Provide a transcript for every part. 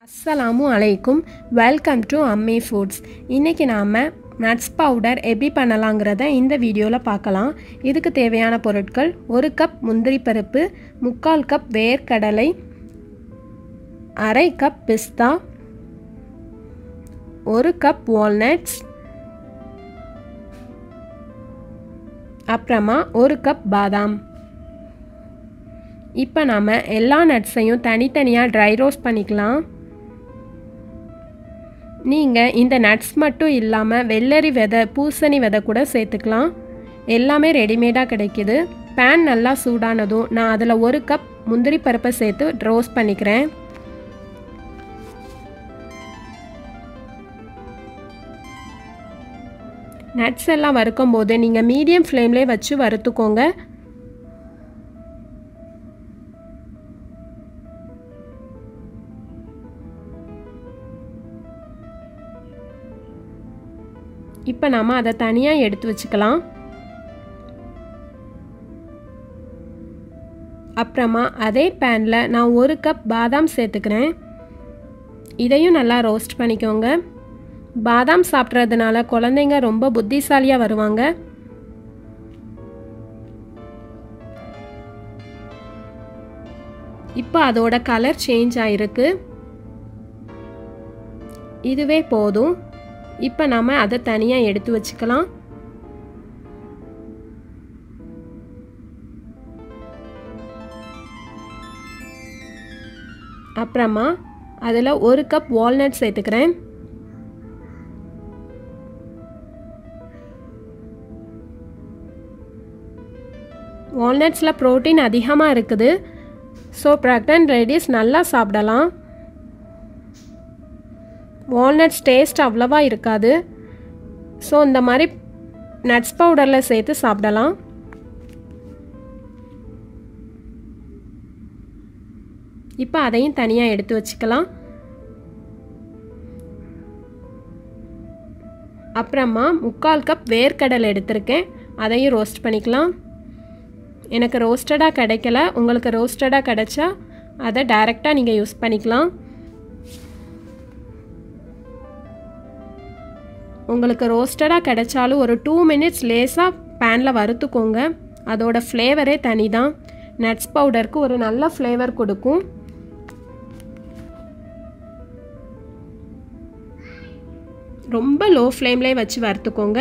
அஸ்ஸலாமு அலைக்கும் welcome to அம்மி ஃபுட்ஸ் இன்றைக்கி நாம் நட்ஸ் பவுடர் எப்படி பண்ணலாங்கிறத இந்த வீடியோவில் பார்க்கலாம் இதுக்கு தேவையான பொருட்கள் ஒரு கப் முந்திரி பருப்பு முக்கால் கப் வேர்க்கடலை அரை கப் பிஸ்தா ஒரு கப் வால்நட்ஸ் அப்புறமா ஒரு கப் பாதாம் இப்போ நாம் எல்லா நட்ஸையும் தனித்தனியாக ட்ரை ரோஸ்ட் பண்ணிக்கலாம் நீங்கள் இந்த நட்ஸ் மட்டும் இல்லாமல் வெள்ளரி விதை பூசணி விதை கூட சேர்த்துக்கலாம் எல்லாமே ரெடிமேடாக கிடைக்கிது பேன் நல்லா சூடானதும் நான் அதில் ஒரு கப் முந்திரி பருப்பை சேர்த்து ரோஸ்ட் பண்ணிக்கிறேன் நட்ஸ் எல்லாம் வறுக்கும் போது நீங்கள் மீடியம் ஃப்ளேம்லேயே வச்சு வறுத்துக்கோங்க இப்போ நாம் அதை தனியாக எடுத்து வச்சுக்கலாம் அப்புறமா அதே பேனில் நான் ஒரு கப் பாதாம் சேர்த்துக்கிறேன் இதையும் நல்லா ரோஸ்ட் பண்ணிக்கோங்க பாதாம் சாப்பிட்றதுனால குழந்தைங்க ரொம்ப புத்திசாலியாக வருவாங்க இப்போ அதோட கலர் சேஞ்ச் ஆகிருக்கு இதுவே போதும் இப்போ நாம் அதை தனியாக எடுத்து வச்சுக்கலாம் அப்புறமா அதில் ஒரு கப் வால்நட் சேர்த்துக்கிறேன் வால்நட்ஸில் ப்ரோட்டீன் அதிகமாக இருக்குது ஸோ ப்ரெக்னன்ட் லேடிஸ் நல்லா சாப்பிடலாம் வால்நட்ஸ் டேஸ்ட் அவ்வளவா இருக்காது ஸோ இந்த மாதிரி நட்ஸ் பவுடரில் சேர்த்து சாப்பிடலாம் இப்போ அதையும் தனியாக எடுத்து வச்சுக்கலாம் அப்புறமா முக்கால் கப் வேர்க்கடலை எடுத்திருக்கேன் அதையும் ரோஸ்ட் பண்ணிக்கலாம் எனக்கு ரோஸ்டடாக கிடைக்கல உங்களுக்கு ரோஸ்டடாக கிடைச்சா அதை டைரெக்டாக நீங்கள் யூஸ் பண்ணிக்கலாம் உங்களுக்கு ரோஸ்டடாக கிடைச்சாலும் ஒரு டூ மினிட்ஸ் லேஸாக பேனில் வறுத்துக்கோங்க அதோட ஃப்ளேவரே தனி தான் நட்ஸ் பவுடருக்கு ஒரு நல்ல ஃப்ளேவர் கொடுக்கும் ரொம்ப லோ ஃப்ளேம்லேயே வச்சு வறுத்துக்கோங்க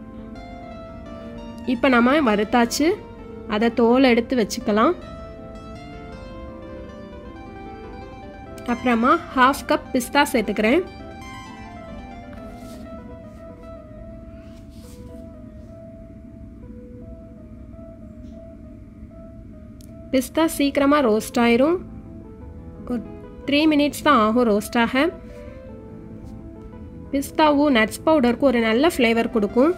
இப்போ நம்ம வறுத்தாச்சு அதை தோல் எடுத்து வச்சுக்கலாம் அப்புறமா ஹாஃப் கப் பிஸ்தா சேர்த்துக்கிறேன் பிஸ்தா சீக்கிரமாக ரோஸ்ட் ஆயிரும் ஒரு த்ரீ மினிட்ஸ் தான் ஆகும் ரோஸ்ட் ஆக பிஸ்தாவும் நட்ஸ் பவுடருக்கும் ஒரு நல்ல ஃப்ளேவர் கொடுக்கும்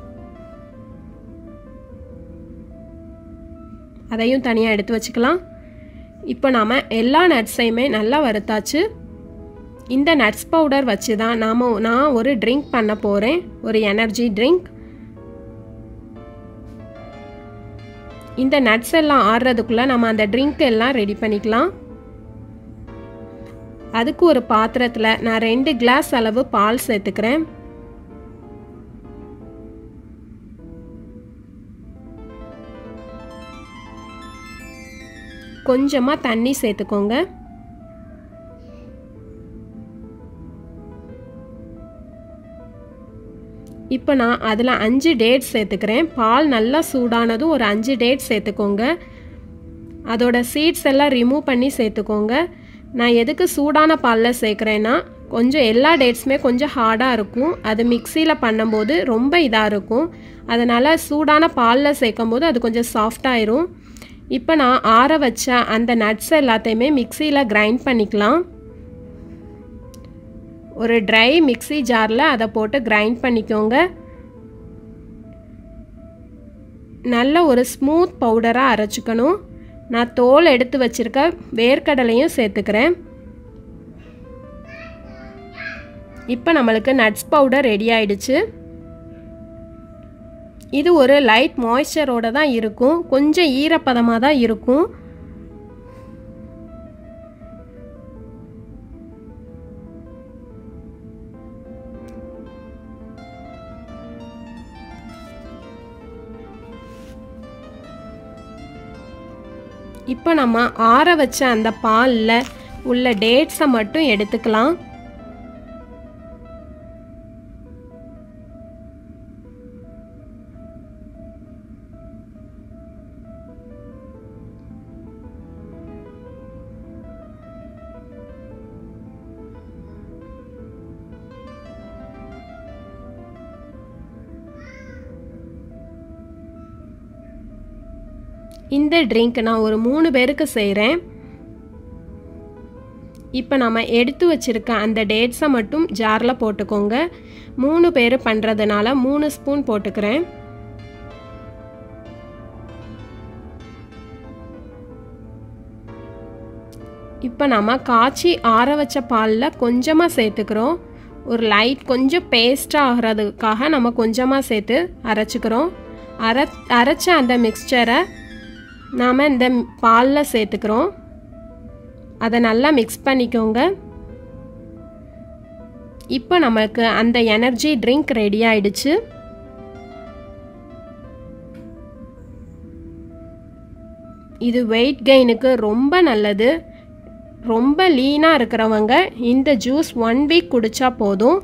அதையும் தனியாக எடுத்து வச்சுக்கலாம் இப்போ நாம் எல்லா நட்ஸையுமே நல்லா வறுத்தாச்சு இந்த நட்ஸ் பவுடர் வச்சு தான் நாம் நான் ஒரு ட்ரிங்க் பண்ண போகிறேன் ஒரு எனர்ஜி ட்ரிங்க் இந்த நட்ஸ் எல்லாம் ஆடுறதுக்குள்ளே நம்ம அந்த ட்ரிங்க் எல்லாம் ரெடி பண்ணிக்கலாம் அதுக்கு ஒரு பாத்திரத்தில் நான் ரெண்டு கிளாஸ் அளவு பால் சேர்த்துக்கிறேன் கொஞ்சமாக தண்ணி சேர்த்துக்கோங்க இப்போ நான் அதில் அஞ்சு டேட்ஸ் சேர்த்துக்கிறேன் பால் நல்லா சூடானதும் ஒரு அஞ்சு டேட்ஸ் சேர்த்துக்கோங்க அதோட சீட்ஸ் எல்லாம் ரிமூவ் பண்ணி சேர்த்துக்கோங்க நான் எதுக்கு சூடான பாலில் சேர்க்குறேன்னா கொஞ்சம் எல்லா டேட்ஸுமே கொஞ்சம் ஹார்டாக இருக்கும் அது மிக்சியில் பண்ணும்போது ரொம்ப இதாக இருக்கும் அதனால் சூடான பாலில் சேர்க்கும் போது அது கொஞ்சம் சாஃப்டாயிரும் இப்போ நான் ஆற வச்ச அந்த நட்ஸ் எல்லாத்தையுமே மிக்சியில் கிரைண்ட் பண்ணிக்கலாம் ஒரு ட்ரை மிக்சி ஜாரில் அதை போட்டு கிரைண்ட் பண்ணிக்கோங்க நல்ல ஒரு ஸ்மூத் பவுடராக அரைச்சிக்கணும் நான் தோல் எடுத்து வச்சுருக்க வேர்க்கடலையும் சேர்த்துக்கிறேன் இப்போ நம்மளுக்கு நட்ஸ் பவுடர் ரெடி ஆயிடுச்சு இது ஒரு லைட் மாய்ஸ்சரோடு தான் இருக்கும் கொஞ்சம் ஈரப்பதமாக தான் இருக்கும் இப்போ நம்ம ஆற வச்ச அந்த பாலில் உள்ள டேட்ஸை மட்டும் எடுத்துக்கலாம் இந்த ட்ரிங்க் நான் ஒரு மூணு பேருக்கு செய்கிறேன் இப்போ நம்ம எடுத்து வச்சுருக்க அந்த டேட்ஸை மட்டும் ஜாரில் போட்டுக்கோங்க மூணு பேர் பண்ணுறதுனால மூணு ஸ்பூன் போட்டுக்கிறேன் இப்போ நம்ம காய்ச்சி ஆற வச்ச பாலில் கொஞ்சமாக சேர்த்துக்கிறோம் ஒரு லைட் கொஞ்சம் பேஸ்ட்டாக ஆகிறதுக்காக நம்ம கொஞ்சமாக சேர்த்து அரைச்சிக்கிறோம் அரை அரைச்ச அந்த மிக்சரை நாம் இந்த பாலில் சேர்த்துக்கிறோம் அதை நல்லா மிக்ஸ் பண்ணிக்கோங்க இப்போ நமக்கு அந்த எனர்ஜி ட்ரிங்க் ரெடி ஆயிடுச்சு இது வெயிட் கெயினுக்கு ரொம்ப நல்லது ரொம்ப லீனாக இருக்கிறவங்க இந்த ஜூஸ் ஒன் வீக் குடித்தா போதும்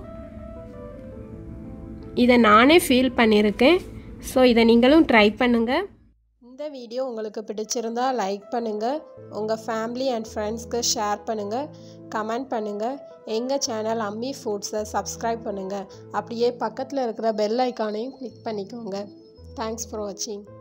இதை நானே ஃபீல் பண்ணியிருக்கேன் ஸோ இதை நீங்களும் ட்ரை பண்ணுங்கள் இந்த வீடியோ உங்களுக்கு பிடிச்சிருந்தா லைக் பண்ணுங்கள் உங்கள் ஃபேமிலி அண்ட் ஃப்ரெண்ட்ஸ்க்கு ஷேர் பண்ணுங்கள் கமெண்ட் பண்ணுங்கள் எங்கள் சேனல் அம்மி ஃபுட்ஸை சப்ஸ்கிரைப் பண்ணுங்கள் அப்படியே பக்கத்தில் இருக்கிற பெல் ஐக்கானையும் கிளிக் பண்ணிக்கோங்க தேங்க்ஸ் ஃபார் வாட்சிங்